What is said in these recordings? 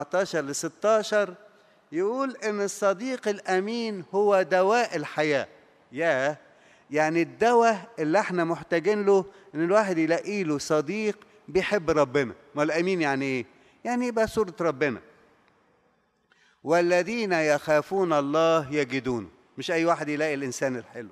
14 ل 16 يقول ان الصديق الامين هو دواء الحياه ياه يعني الدواء اللي احنا محتاجين له ان الواحد يلاقي له صديق بيحب ربنا ما الامين يعني ايه يعني يبقى صوره ربنا والذين يخافون الله يجدونه مش اي واحد يلاقي الانسان الحلو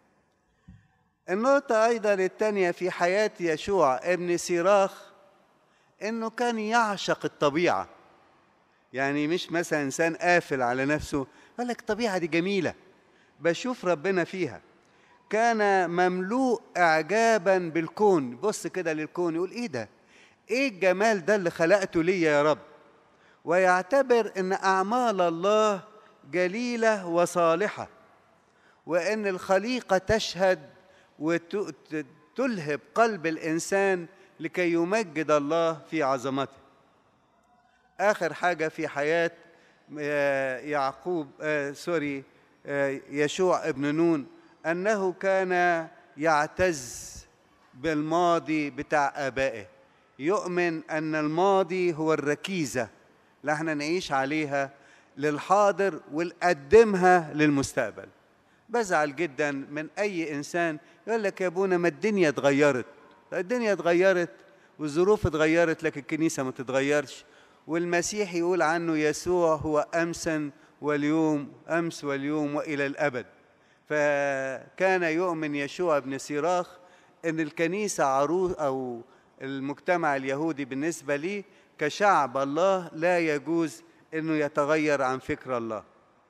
النقطة أيضا الثانية في حياة يشوع ابن سيراخ إنه كان يعشق الطبيعة يعني مش مثلا إنسان قافل على نفسه قال لك الطبيعة دي جميلة بشوف ربنا فيها كان مملوء إعجابا بالكون بص كده للكون يقول إيه ده إيه الجمال ده اللي خلقته ليا يا رب ويعتبر إن أعمال الله جليلة وصالحة وإن الخليقة تشهد وتلهب قلب الإنسان لكي يمجد الله في عظمته آخر حاجة في حياة يعقوب آه سوري آه يشوع ابن نون أنه كان يعتز بالماضي بتاع آبائه يؤمن أن الماضي هو الركيزة اللي احنا نعيش عليها للحاضر ونقدمها للمستقبل بزعل جدا من أي إنسان يقول لك يا ابونا ما الدنيا اتغيرت الدنيا اتغيرت والظروف اتغيرت لكن الكنيسة ما تتغيرش والمسيح يقول عنه يسوع هو أمسا واليوم أمس واليوم وإلى الأبد فكان يؤمن يشوع بن سيراخ أن الكنيسة عروس أو المجتمع اليهودي بالنسبة لي كشعب الله لا يجوز أنه يتغير عن فكر الله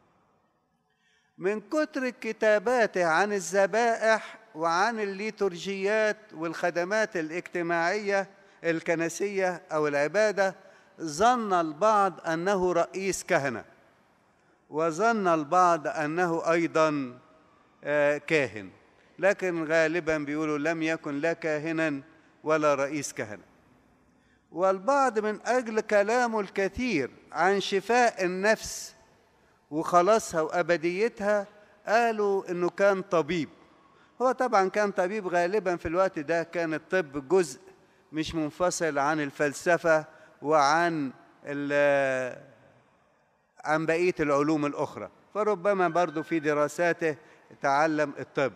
من كتر كتاباته عن الذبائح وعن الليتورجيات والخدمات الاجتماعية الكنسية أو العبادة ظن البعض أنه رئيس كهنة وظن البعض أنه أيضا كاهن لكن غالبا بيقولوا لم يكن لا كاهنا ولا رئيس كهنة والبعض من أجل كلامه الكثير عن شفاء النفس وخلاصها وأبديتها قالوا إنه كان طبيب هو طبعا كان طبيب غالبا في الوقت ده كان الطب جزء مش منفصل عن الفلسفة وعن عن بقية العلوم الأخرى فربما برضو في دراساته تعلم الطب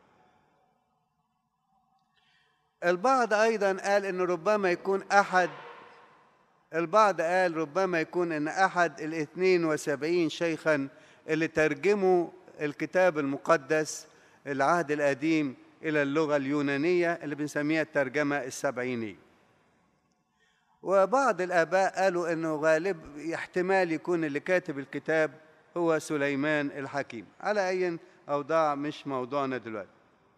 البعض أيضا قال إن ربما يكون أحد البعض قال ربما يكون إن أحد الاثنين وسبعين شيخا اللي ترجموا الكتاب المقدس العهد القديم إلى اللغة اليونانية اللي بنسميها الترجمة السبعينية وبعض الآباء قالوا أنه غالب احتمال يكون اللي كاتب الكتاب هو سليمان الحكيم على أي أوضاع مش موضوعنا دلوقتي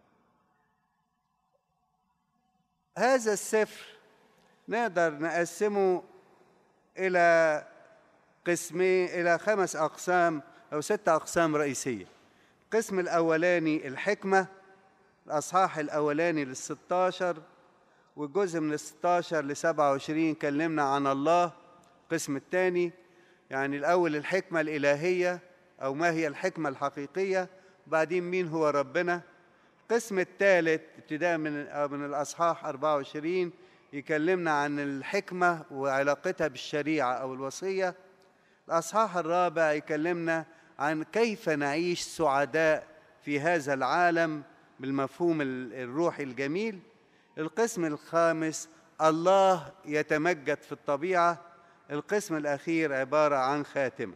هذا السفر نقدر نقسمه إلى قسمين إلى خمس أقسام أو ست أقسام رئيسية القسم الأولاني الحكمة الأصحاح الأولاني للستاشر والجزء من الستاشر لسبعة وعشرين كلمنا عن الله القسم الثاني يعني الأول الحكمة الإلهية أو ما هي الحكمة الحقيقية بعدين مين هو ربنا القسم الثالث ابتداء من من الأصحاح 24 يكلمنا عن الحكمة وعلاقتها بالشريعة أو الوصية الأصحاح الرابع يكلمنا عن كيف نعيش سعداء في هذا العالم بالمفهوم الروحي الجميل القسم الخامس الله يتمجد في الطبيعة القسم الأخير عبارة عن خاتمة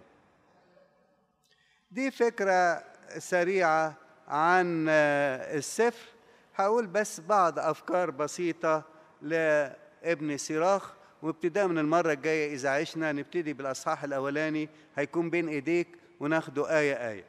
دي فكرة سريعة عن السفر هقول بس بعض أفكار بسيطة لابن سيراخ وابتداء من المرة الجاية إذا عشنا نبتدي بالأصحاح الأولاني هيكون بين إيديك وناخده آية آية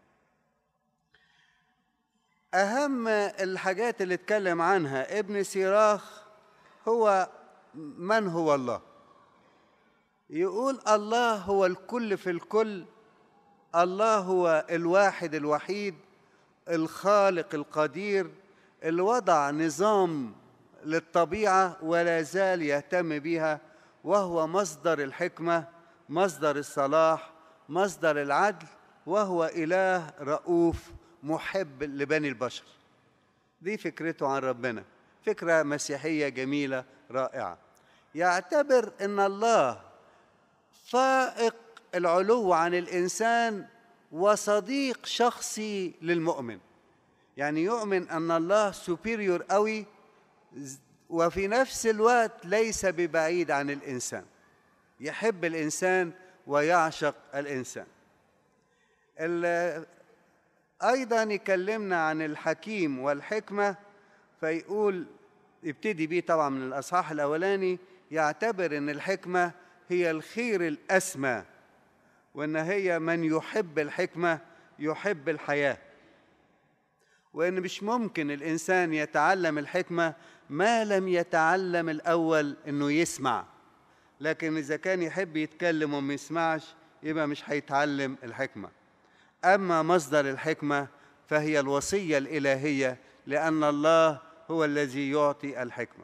أهم الحاجات اللي اتكلم عنها ابن سيراخ هو من هو الله يقول الله هو الكل في الكل الله هو الواحد الوحيد الخالق القدير اللي وضع نظام للطبيعة ولا زال يهتم بها وهو مصدر الحكمة مصدر الصلاح مصدر العدل وهو إله رؤوف محب لبني البشر دي فكرته عن ربنا فكرة مسيحية جميلة رائعة يعتبر أن الله فائق العلو عن الانسان وصديق شخصي للمؤمن يعني يؤمن ان الله سوبيريور قوي وفي نفس الوقت ليس ببعيد عن الانسان يحب الانسان ويعشق الانسان ايضا يكلمنا عن الحكيم والحكمه فيقول يبتدي بيه طبعا من الاصحاح الاولاني يعتبر ان الحكمه هي الخير الاسمى وان هي من يحب الحكمه يحب الحياه وان مش ممكن الانسان يتعلم الحكمه ما لم يتعلم الاول انه يسمع لكن اذا كان يحب يتكلم وما يسمعش يبقى مش هيتعلم الحكمه اما مصدر الحكمه فهي الوصيه الالهيه لان الله هو الذي يعطي الحكمه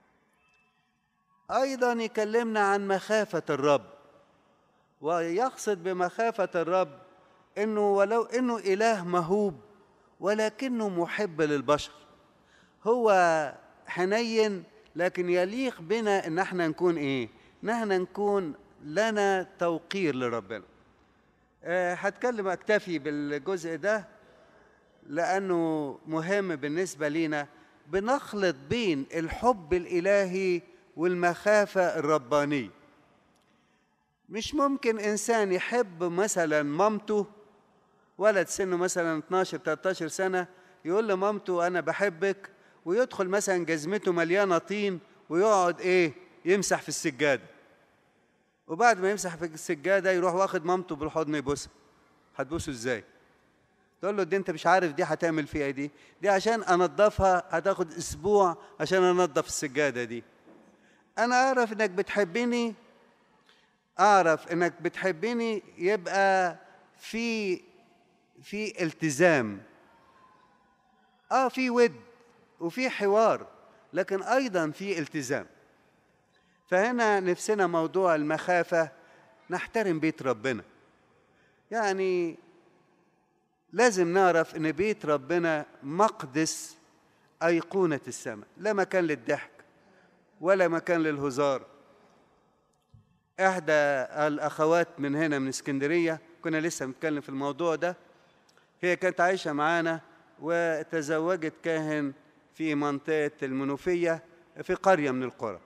ايضا يكلمنا عن مخافه الرب ويقصد بمخافه الرب انه ولو انه اله مهوب ولكنه محب للبشر هو حنين لكن يليق بنا ان احنا نكون ايه نحن نكون لنا توقير لربنا أه هتكلم اكتفي بالجزء ده لانه مهم بالنسبه لينا بنخلط بين الحب الالهي والمخافه الربانيه مش ممكن انسان يحب مثلا مامته ولد سنه مثلا 12 13 سنه يقول لمامته انا بحبك ويدخل مثلا جزمته مليانه طين ويقعد ايه يمسح في السجاده وبعد ما يمسح في السجاده يروح واخد مامته بالحضن يبوسها هتبوسه ازاي تقول له دي انت مش عارف دي هتعمل فيها دي دي عشان انضفها هتاخد اسبوع عشان انضف السجاده دي انا اعرف انك بتحبني اعرف انك بتحبني يبقى في في التزام اه في ود وفي حوار لكن ايضا في التزام فهنا نفسنا موضوع المخافه نحترم بيت ربنا يعني لازم نعرف ان بيت ربنا مقدس ايقونه السماء لا مكان للضحك ولا مكان للهزار احدى الاخوات من هنا من اسكندريه كنا لسه بنتكلم في الموضوع ده هي كانت عايشه معانا وتزوجت كاهن في منطقه المنوفيه في قريه من القرى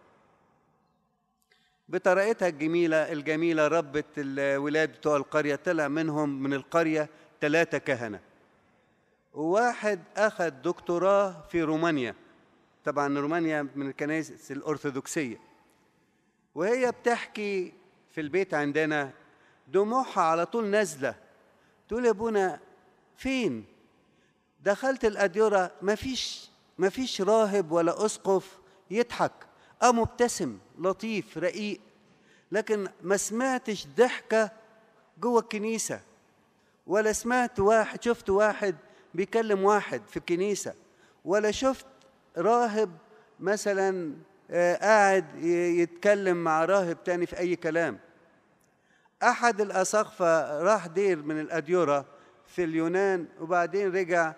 بطريقتها الجميله الجميله ربت الولاد بتوع القريه طلع منهم من القريه ثلاثه كهنه وواحد اخذ دكتوراه في رومانيا طبعا رومانيا من الكنائس الارثوذكسيه وهي بتحكي في البيت عندنا دموعها على طول نازله تقول يا ابونا فين دخلت الاديره مفيش مفيش راهب ولا اسقف يضحك اه مبتسم لطيف رقيق لكن ما سمعتش ضحكه جوه الكنيسه ولا سمعت واحد شفت واحد بيكلم واحد في الكنيسه ولا شفت راهب مثلا آه قاعد يتكلم مع راهب تاني في اي كلام احد الاساقفه راح دير من الاديره في اليونان وبعدين رجع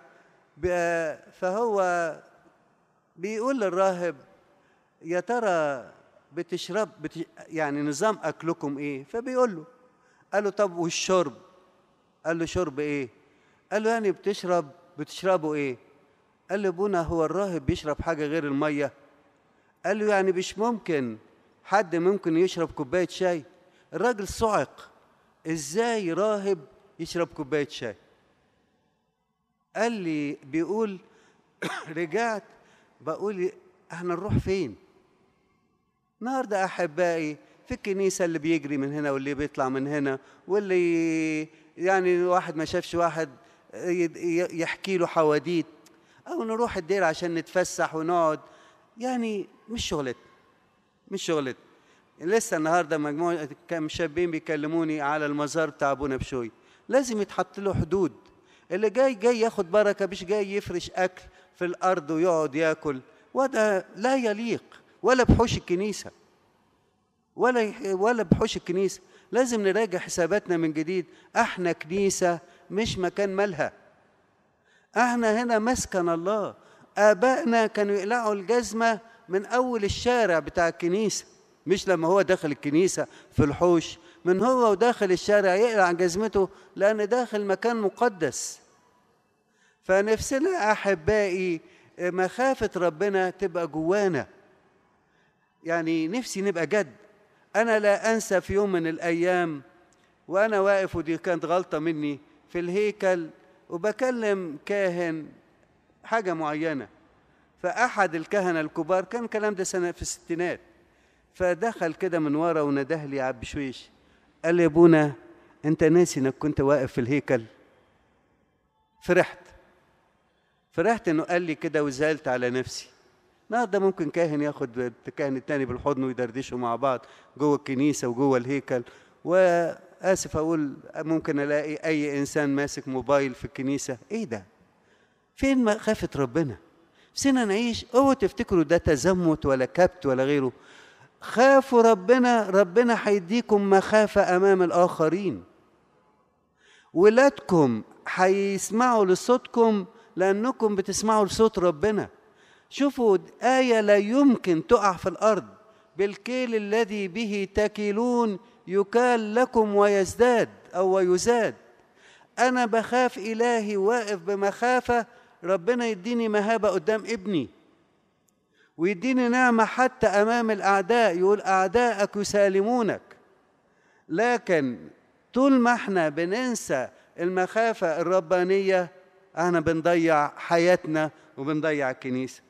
فهو بيقول للراهب يا ترى بتشرب بت... يعني نظام اكلكم ايه فبيقول له قال له طب والشرب قال له شرب ايه قال له يعني بتشرب بتشربوا ايه قال له ابونا هو الراهب بيشرب حاجه غير الميه قال له يعني مش ممكن حد ممكن يشرب كوبايه شاي الراجل صعق ازاي راهب يشرب كوبايه شاي قال لي بيقول رجعت بقول احنا نروح فين النهارده احبائي في الكنيسه اللي بيجري من هنا واللي بيطلع من هنا واللي يعني واحد ما شافش واحد يحكي له حواديت او نروح الدير عشان نتفسح ونقعد يعني مش شغلتنا مش شغلتنا لسه النهارده مجموعه كام شابين بيكلموني على المزار بتاع ابونا بشوي لازم يتحط له حدود اللي جاي جاي ياخد بركه مش جاي يفرش اكل في الارض ويقعد ياكل وده لا يليق ولا بحوش الكنيسه ولا ولا بحوش الكنيسه لازم نراجع حساباتنا من جديد احنا كنيسه مش مكان مالها احنا هنا مسكن الله ابائنا كانوا يقلعوا الجزمه من اول الشارع بتاع الكنيسه مش لما هو دخل الكنيسه في الحوش من هو وداخل الشارع يقلع جزمته لأن داخل مكان مقدس فنفسنا أحبائي مخافة ربنا تبقى جوانا يعني نفسي نبقى جد أنا لا أنسى في يوم من الأيام وأنا واقف ودي كانت غلطة مني في الهيكل وبكلم كاهن حاجة معينة فأحد الكهنة الكبار كان الكلام ده سنة في الستينات فدخل كده من ورا ونده لي عبد شويش قال لي يا ابونا انت ناسي انك كنت واقف في الهيكل فرحت فرحت انه قال لي كده وزعلت على نفسي النهارده ممكن كاهن ياخد الكاهن التاني بالحضن ويدردشوا مع بعض جوه الكنيسه وجوه الهيكل واسف اقول ممكن الاقي اي انسان ماسك موبايل في الكنيسه ايه ده فين مخافه ربنا سينا نعيش اوعوا تفتكروا ده تزمت ولا كبت ولا غيره خافوا ربنا ربنا هيديكم مخافه امام الاخرين ولادكم هيسمعوا لصوتكم لانكم بتسمعوا لصوت ربنا شوفوا آية لا يمكن تقع في الأرض بالكيل الذي به تكيلون يكال لكم ويزداد أو ويزاد أنا بخاف إلهي واقف بمخافة ربنا يديني مهابة قدام ابني ويديني نعمة حتى أمام الأعداء يقول أعداءك يسالمونك لكن طول ما احنا بننسى المخافة الربانية احنا بنضيع حياتنا وبنضيع الكنيسة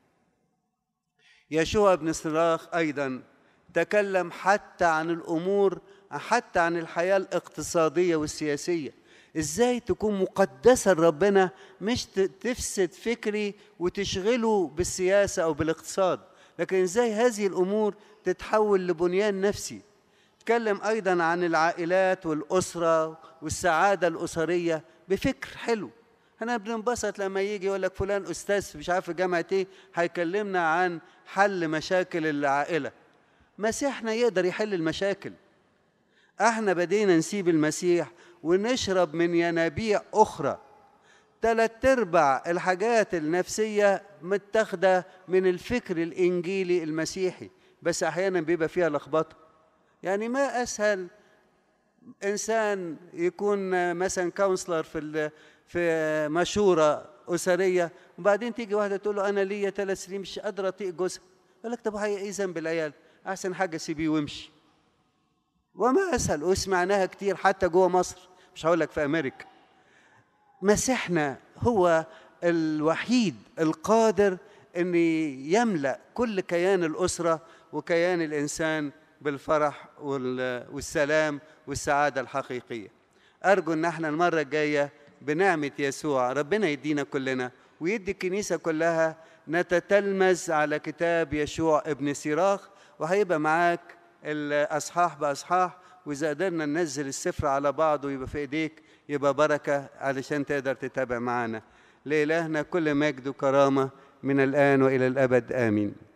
يشوع بن صراخ أيضا تكلم حتى عن الأمور حتى عن الحياة الاقتصادية والسياسية ازاي تكون مقدسة لربنا مش تفسد فكري وتشغله بالسياسة أو بالاقتصاد لكن ازاي هذه الأمور تتحول لبنيان نفسي تكلم أيضا عن العائلات والأسرة والسعادة الأسرية بفكر حلو احنا بننبسط لما يجي يقول لك فلان استاذ مش عارف في جامعه ايه هيكلمنا عن حل مشاكل العائله مسيحنا يقدر يحل المشاكل احنا بدينا نسيب المسيح ونشرب من ينابيع اخرى تلات ارباع الحاجات النفسيه متاخده من الفكر الانجيلي المسيحي بس احيانا بيبقى فيها لخبطه يعني ما اسهل انسان يكون مثلا كونسلر في في مشوره اسريه وبعدين تيجي واحده تقول له انا ليا ثلاث سنين مش قادره اطيق جوزها يقول لك طب هي ايه ذنب العيال احسن حاجه سيبيه وامشي وما اسهل وسمعناها كتير حتى جوه مصر مش هقول لك في امريكا مسيحنا هو الوحيد القادر ان يملا كل كيان الاسره وكيان الانسان بالفرح والسلام والسعاده الحقيقيه ارجو ان احنا المره الجايه بنعمه يسوع ربنا يدينا كلنا ويدي الكنيسه كلها نتتلمذ على كتاب يشوع ابن سيراخ وهيبقى معاك الاصحاح باصحاح واذا قدرنا ننزل السفر على بعض ويبقى في ايديك يبقى بركه علشان تقدر تتابع معانا لإلهنا كل مجد وكرامه من الان والى الابد امين